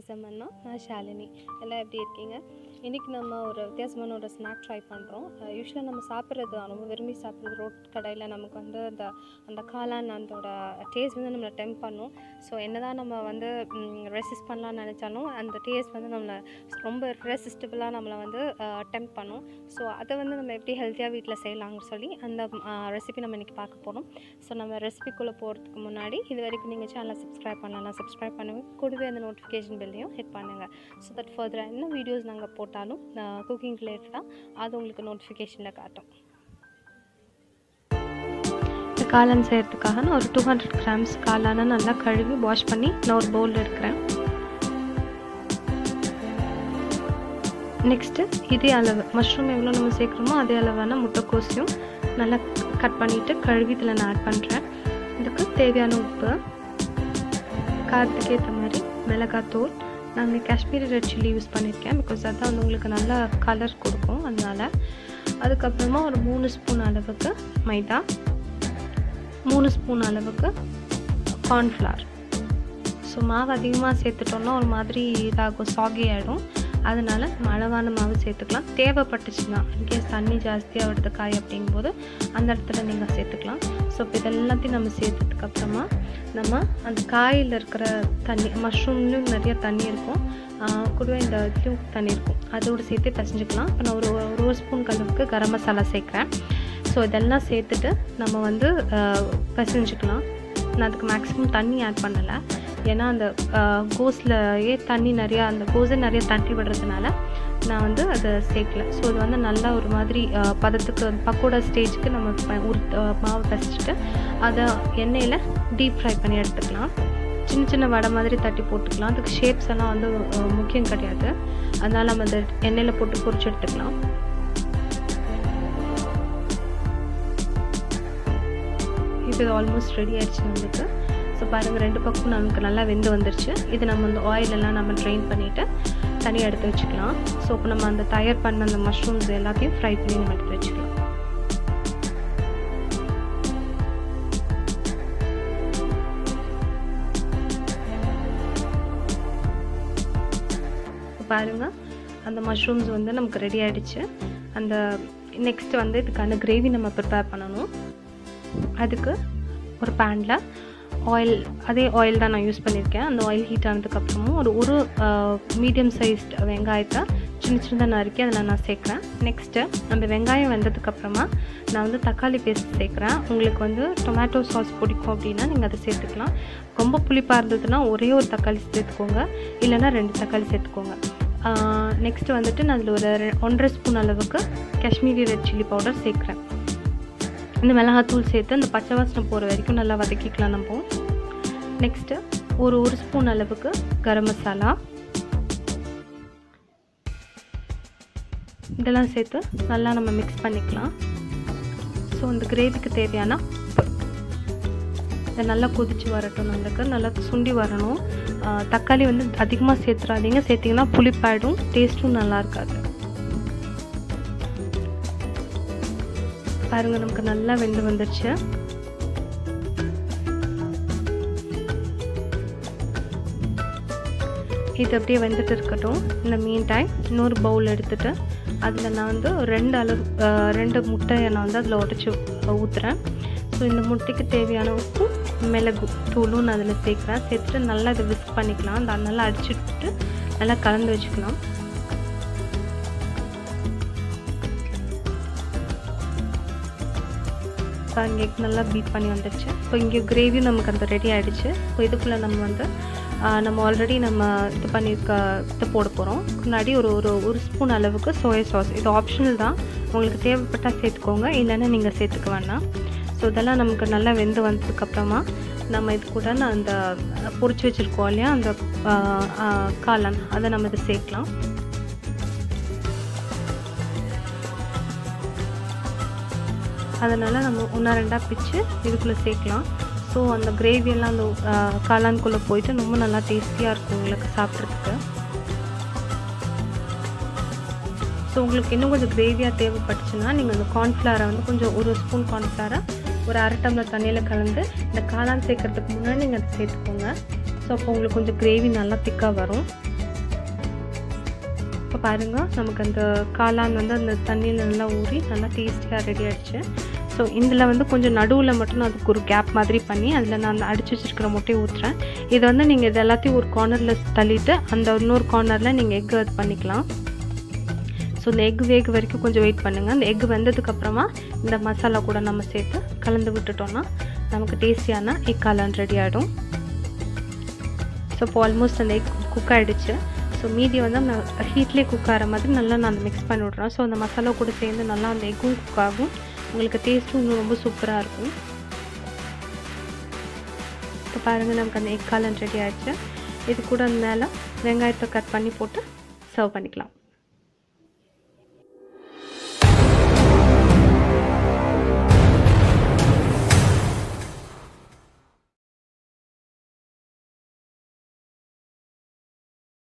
DSM அண்ணா நான் ஷாலினி எல்லாம் எப்படி இருக்கீங்க இன்றைக்கி நம்ம ஒரு வித்தியாசமான ஒரு ஸ்நாக் ட்ரை பண்ணுறோம் யூஸ்வலாக நம்ம சாப்பிட்றது ரொம்ப விரும்பி சாப்பிட்றது ரோட் கடையில் நமக்கு வந்து அந்த அந்த காளான் அதோட டேஸ்ட் வந்து நம்மளை டெம்ப் பண்ணும் ஸோ என்ன தான் நம்ம வந்து ரெசிஸ்ட் பண்ணலாம்னு நினச்சாலும் அந்த டேஸ்ட் வந்து நம்மளை ரொம்ப ரெசிஸ்டபிளாக நம்மளை வந்து டெம்ப் பண்ணும் ஸோ அதை வந்து நம்ம எப்படி ஹெல்த்தியாக வீட்டில் செய்யலாம்னு சொல்லி அந்த ரெசிபி நம்ம இன்றைக்கி பார்க்க போகிறோம் ஸோ நம்ம ரெசிபிக்குள்ளே போகிறதுக்கு முன்னாடி இது வரைக்கும் நீங்கள் சேனலை சப்ஸ்கிரைப் பண்ணலாம் சப்ஸ்கிரைப் பண்ணுங்க கூடவே அந்த நோட்டிஃபிகேஷன் பில்லையும் ஹிட் பண்ணுங்கள் ஸோ தட் ஃபர்தராக என்ன வீடியோஸ் நாங்கள் போட்டாலும் குக்கிங் ரிலேட்டடாக அது உங்களுக்கு நோட்டிஃபிகேஷனில் காட்டும் இந்த காளான் செய்கிறதுக்காக நான் ஒரு டூ ஹண்ட்ரட் கிராம்ஸ் காளானை நல்லா கழுவி வாஷ் பண்ணி நான் ஒரு பவுலில் இருக்கிறேன் நெக்ஸ்ட்டு இதே அளவு மஷ்ரூம் எவ்வளோ நம்ம சேர்க்குறோமோ அதே அளவான முட்டைக்கோசையும் நல்லா கட் பண்ணிவிட்டு கழுவி இதில் நான் ஆட் பண்ணுறேன் இதுக்கு தேவையான உப்பு காரத்துக்கு ஏற்ற மாதிரி மிளகாத்தூள் நான் இங்கே காஷ்மீரி ரெட் சில்லி யூஸ் பண்ணியிருக்கேன் பிகாஸ் அதான் வந்து உங்களுக்கு நல்ல கலர் கொடுக்கும் அதனால் அதுக்கப்புறமா ஒரு மூணு ஸ்பூன் அளவுக்கு மைதா மூணு ஸ்பூன் அளவுக்கு கார்ன்ஃப்ளவர் ஸோ மாவு அதிகமாக சேர்த்துட்டோம்னா ஒரு மாதிரி இதாகும் சாகி ஆகிடும் அதனால் நம்ம அளவான மாவு சேர்த்துக்கலாம் தேவைப்பட்டுச்சுன்னா இன்கேஸ் தண்ணி ஜாஸ்தியாக வருது காய் அப்படிங்கும்போது அந்த இடத்துல நீங்கள் சேர்த்துக்கலாம் ஸோ இப்போ இதெல்லாத்தையும் நம்ம சேர்த்ததுக்கப்புறமா நம்ம அந்த காயில் இருக்கிற தண்ணி மஷ்ரூம்லேயும் நிறைய தண்ணி இருக்கும் கூடவே இந்த இதுலேயும் தண்ணி இருக்கும் அதோடு சேர்த்து பிசைஞ்சுக்கலாம் இப்போ நான் ஒரு ஒரு ஸ்பூன் அளவுக்கு கரம் மசாலா சேர்க்குறேன் ஸோ இதெல்லாம் சேர்த்துட்டு நம்ம வந்து பிசைஞ்சுக்கலாம் நான் அதுக்கு மேக்ஸிமம் தண்ணி ஆட் பண்ணலை ஏன்னா அந்த கோஸ்லேயே தண்ணி நிறையா அந்த கோஸை நிறைய தண்ணி விடுறதுனால நான் வந்து அதை சேர்க்கல ஸோ இது வந்து நல்லா ஒரு மாதிரி பதத்துக்கு பக்கோடா ஸ்டேஜுக்கு நம்ம உரு மாவு பசிச்சுட்டு அதை எண்ணெயில் டீப் ஃப்ரை பண்ணி எடுத்துக்கலாம் சின்ன சின்ன வடை மாதிரி தட்டி போட்டுக்கலாம் அதுக்கு ஷேப்ஸ் எல்லாம் வந்து முக்கியம் கிடையாது அதனால் நம்ம அதை எண்ணெயில் போட்டு பொரிச்சு எடுத்துக்கலாம் இப்போ இது ஆல்மோஸ்ட் ரெடி ஆயிடுச்சு நம்மளுக்கு ஸோ பாருங்கள் ரெண்டு பக்கம் நமக்கு நல்லா வெந்து வந்துருச்சு இது நம்ம அந்த ஆயிலெல்லாம் நம்ம ட்ரெயின் பண்ணிவிட்டு தனியாக எடுத்து வச்சுக்கலாம் ஸோ இப்போ நம்ம அந்த தயார் பண்ண அந்த மஷ்ரூம்ஸ் எல்லாத்தையும் ஃப்ரை பண்ணி நம்ம எடுத்து வச்சுக்கலாம் பாருங்கள் அந்த மஷ்ரூம்ஸ் வந்து நமக்கு ரெடி ஆகிடுச்சு அந்த நெக்ஸ்ட் வந்து இதுக்கான கிரேவி நம்ம ப்ரிப்பேர் பண்ணணும் அதுக்கு ஒரு பேனில் ஆயில் அதே ஆயில் தான் நான் யூஸ் பண்ணியிருக்கேன் அந்த ஆயில் ஹீட் ஆனதுக்கப்புறமும் ஒரு ஒரு மீடியம் சைஸ்ட் வெங்காயத்தை சின்ன சின்னதாக நறுக்கி அதில் நான் சேர்க்குறேன் நெக்ஸ்ட்டு அந்த வெங்காயம் வெந்ததுக்கப்புறமா நான் வந்து தக்காளி பேஸ்ட் சேர்க்குறேன் உங்களுக்கு வந்து டொமேட்டோ சாஸ் பிடிக்கும் அப்படின்னா நீங்கள் அதை சேர்த்துக்கலாம் ரொம்ப புளிப்பாக இருந்ததுன்னா ஒரே ஒரு தக்காளி சேர்த்துக்கோங்க இல்லைன்னா ரெண்டு தக்காளி சேர்த்துக்கோங்க நெக்ஸ்ட்டு வந்துட்டு நான் அதில் ஒரு ஒன்றரை ஸ்பூன் அளவுக்கு காஷ்மீரி ரெட் சில்லி பவுடர் சேர்க்குறேன் இந்த மிளகாத்தூள் சேர்த்து அந்த பச்சை வாசனை போகிற வரைக்கும் நல்லா வதக்கிக்கலாம் நம்ம நெக்ஸ்ட்டு ஒரு ஒரு ஸ்பூன் அளவுக்கு கரம் மசாலா இதெல்லாம் சேர்த்து நல்லா நம்ம மிக்ஸ் பண்ணிக்கலாம் ஸோ இந்த கிரேவிக்கு தேவையான உப்பு இதை நல்லா கொதித்து வரட்டும் நம்மளுக்கு நல்லா சுண்டி வரணும் தக்காளி வந்து அதிகமாக சேர்த்துறாதீங்க சேர்த்திங்கன்னா புளிப்பாயிடும் டேஸ்ட்டும் நல்லா இருக்காது பாருங்க நமக்கு நல்லா வெந்து வந்துருச்சு இது அப்படியே வெந்துட்டு இருக்கட்டும் இந்த மீன் டைம் இன்னொரு பவுல் எடுத்துகிட்டு அதில் நான் வந்து ரெண்டு அளவு ரெண்டு முட்டையை நான் வந்து அதில் உடச்சி ஊற்றுறேன் ஸோ இந்த முட்டைக்கு தேவையான உப்பு மிளகு தூளும் நான் அதில் சேர்க்குறேன் சேர்த்துட்டு நல்லா இதை விஸ்க் பண்ணிக்கலாம் அந்த நல்லா அடிச்சுட்டு நல்லா கலந்து வச்சுக்கலாம் பாருங்க எக் நல்லா பீட் பண்ணி வந்துடுச்சு ஸோ இங்கே கிரேவி நமக்கு அந்த ரெடி ஆகிடுச்சு ஸோ இதுக்குள்ளே நம்ம வந்து நம்ம ஆல்ரெடி நம்ம இது பண்ணியிருக்க இது போட போகிறோம் முன்னாடி ஒரு ஒரு ஒரு ஸ்பூன் அளவுக்கு சோயா சாஸ் இது ஆப்ஷனல் தான் உங்களுக்கு தேவைப்பட்டால் சேர்த்துக்கோங்க இல்லைன்னா நீங்கள் சேர்த்துக்க வேண்டாம் ஸோ இதெல்லாம் நமக்கு நல்லா வெந்து வந்ததுக்கப்புறமா நம்ம இது கூட நான் அந்த பொறிச்சு வச்சுருக்கோம் இல்லையா அந்த காளான் அதை நம்ம இதை சேர்க்கலாம் அதனால் நம்ம ஒன்றா ரெண்டாக பிச்சு இதுக்குள்ளே சேர்க்கலாம் ஸோ அந்த கிரேவியெல்லாம் அந்த காளான்குள்ளே போயிட்டு ரொம்ப நல்லா டேஸ்டியாக இருக்கும் உங்களுக்கு சாப்பிட்றதுக்கு ஸோ உங்களுக்கு இன்னும் கொஞ்சம் கிரேவியாக தேவைப்பட்டுச்சுன்னா நீங்கள் அந்த கார்ன்ஃப்ளவரை வந்து கொஞ்சம் ஒரு ஸ்பூன் கார்ன்ஃப்ளவரை ஒரு அரை டம்ளர் தண்ணியில் கலந்து இந்த காளான் சேர்க்கறதுக்கு முன்னாடி நீங்கள் அதை சேர்த்துக்கோங்க ஸோ அப்போ உங்களுக்கு கொஞ்சம் கிரேவி நல்லா திக்காக வரும் பாருங்கள் நமக்கு அந்த காளான் வந்து அந்த தண்ணியில் நல்லா ஊறி நல்லா டேஸ்டியாக ரெடி ஆகிடுச்சு ஸோ இதில் வந்து கொஞ்சம் நடுவில் மட்டும் நான் அதுக்கு ஒரு கேப் மாதிரி பண்ணி அதில் நான் அந்த அடித்து வச்சுருக்கிற முட்டையை ஊற்றுறேன் இதை வந்து நீங்கள் இது எல்லாத்தையும் ஒரு கார்னரில் தள்ளிட்டு அந்த இன்னொரு கார்னரில் நீங்கள் எக் அது பண்ணிக்கலாம் ஸோ இந்த எக் வேக வரைக்கும் கொஞ்சம் வெயிட் பண்ணுங்கள் அந்த எக் வெந்ததுக்கப்புறமா இந்த மசாலா கூட நம்ம சேர்த்து கலந்து விட்டுட்டோம்னா நமக்கு டேஸ்டியான எக் காளான் ரெடி ஆகிடும் ஸோ இப்போ ஆல்மோஸ்ட் அந்த எக் குக் ஆகிடுச்சு ஸோ மீதி வந்து அந்த ஹீட்லேயே குக் ஆகிற மாதிரி நல்லா நான் அந்த மிக்ஸ் பண்ணி விட்றேன் ஸோ அந்த மசாலா கூட சேர்ந்து நல்லா அந்த எக்கும் குக் ஆகும் உங்களுக்கு டேஸ்ட்டும் இன்னும் ரொம்ப சூப்பராக இருக்கும் இப்போ பாருங்கள் நமக்கு அந்த எக் காளான் ரெடி ஆகிடுச்சு இது கூட அந்த மேலே வெங்காயத்தை கட் பண்ணி போட்டு சர்வ் பண்ணிக்கலாம்